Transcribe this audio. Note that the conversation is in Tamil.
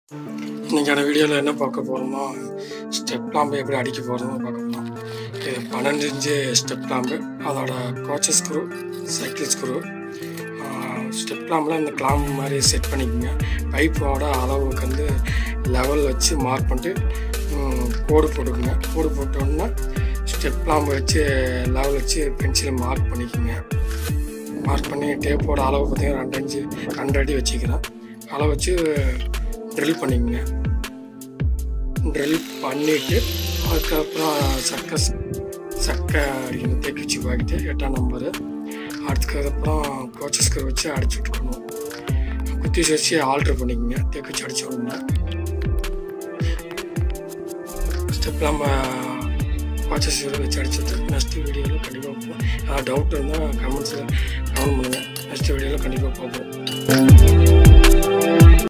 இன்றைக்கான வீடியோவில் என்ன பார்க்க போகிறோமோ ஸ்டெப் லாம்பு எப்படி அடிக்க போகிறோமோ பார்க்க போகிறோம் இது பன்னெண்டு இன்ச்சு ஸ்டெப் லாம்பு அதோட கோச்சஸ் ஸ்க்ரூ சைக்கிள் ஸ்க்ரூ ஸ்டெப் லாம்பில் இந்த கிளாம்பு மாதிரி செட் பண்ணிக்கோங்க பைப்போட அளவுக்கு வந்து லெவல் வச்சு மார்க் பண்ணிட்டு ம், கோடு போட்டுக்குங்க கோடு போட்டோன்னா ஸ்டெப் லாம்பு வச்சு லெவல் வச்சு பென்சிலை மார்க் பண்ணிக்கோங்க மார்க் பண்ணி டேப்போட அளவு பார்த்தீங்கன்னா ரெண்டு இன்ச்சு ரெண்டு அடி வச்சுக்கிறேன் அளவு வச்சு ட்ரில் பண்ணிக்கோங்க ட்ரில் பண்ணிவிட்டு அதுக்கப்புறம் சக்கை சக்கை அடிக்கணும் தேக்கி வச்சு பாக்கிட்டு எட்டாம் நம்பரு அதுக்கப்புறம் கோச்சஸ்கர் வச்சு அடிச்சு விட்டுக்கணும் குத்தி வச்சு ஆல்ட்ரு பண்ணிக்கோங்க தேக்கி வச்சு அடிச்சு விடணும் ஸ்டெப் நம்ம வாட்சஸ் வச்சு அடிச்சுட்டு நெக்ஸ்ட் வீடியோவில் கண்டிப்பாக பார்ப்போம் ஏதாவது டவுட் இருந்தால் கமெண்ட்ஸில் கமெண்ட் பண்ணுங்கள் நெக்ஸ்ட் வீடியோவில் கண்டிப்பாக பார்ப்போம்